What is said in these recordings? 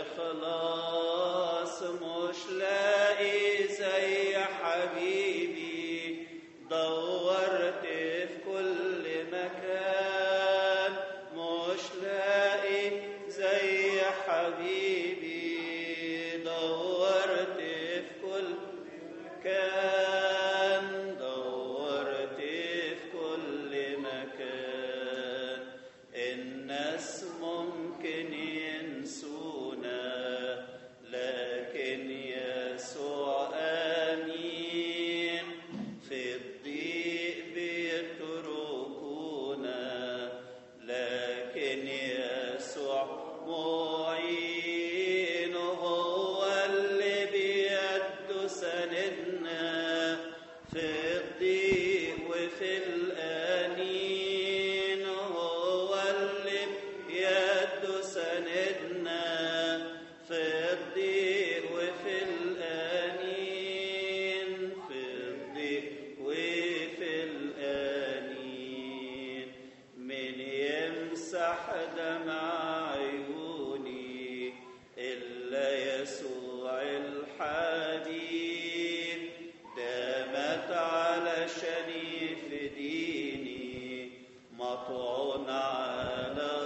إخلاص مش لاقي زي حبيبي دورت في كل مكان مش لاقي زي حبيبي دورت في كل مكان دورت في كل مكان الناس ممكن ينسونا لكن يسوع آمين في الضيق بيتركونا لكن يسوع معين هو اللي بيده سندنا في الضيق وفي الآنين هو اللي بيده سندنا في الضيق وفي الآنين في الضيق وفي الآنين من يمسح دمع عيوني إلا يسوع الحبيب دامت علشاني في ديني مطعون على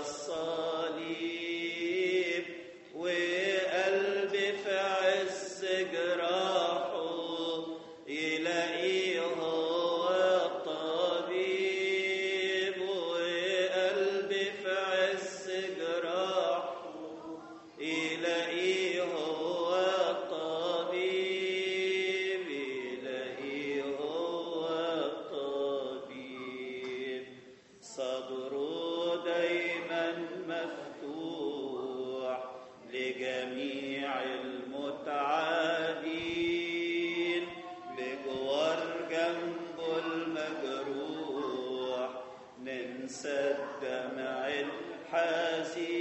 الصليب وقلبي في عز جراحه يلاقيه هو الطبيب وقلبي في عز جراحه يلاقيه هو الطبيب يلاقيه هو الطبيب صدره دايما مفتوح لجميع المتعبين بجوار جنبه المجروح ننسى الدمع الحزين